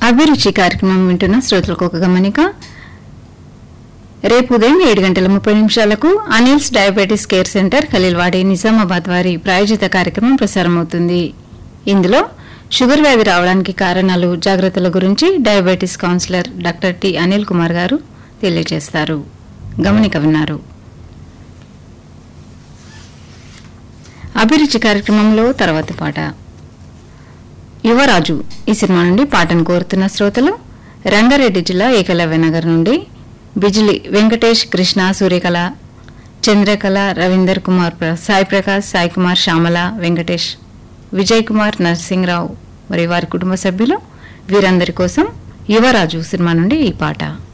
అభిరుచి కార్యక్రమం వింటున్న శ్రోతలకు ఒక గమనిక రేపు ఉదయం ఏడు గంటల ముప్పై నిమిషాలకు Anil's diabetes care centre Khaleelwadi Nizamabad వారి ప్రాయోజిత కార్యక్రమం ప్రసారమవుతుంది ఇందులో షుగర్ వ్యాధి రావడానికి కారణాలు జాగ్రత్తల గురించి diabetes counsellor doctor T Anil Kumar garu తెలియజేస్తారు గమనిక విన్నారు అభిరుచి కార్యక్రమంలో తర్వాతి పాట యువరాజు ఈ సినిమా నుండి పాటను కోరుతున్న శ్రోతలు రంగారెడ్డి జిల్లా ఏకలవ్య నగర్ నుండి బిజిలి వెంకటేష్ కృష్ణ సూర్యకళ చంద్రకళ రవీందర్ కుమార్ ప్ర- సాయి ప్రకాష్ సాయి కుమార్ శ్యామల వెంకటేష్ విజయ్ కుమార్ నరసింహరావు మరి వారి కుటుంబ సభ్యులు వీరందరి కోసం యువరాజు సినిమా నుండి ఈ పాట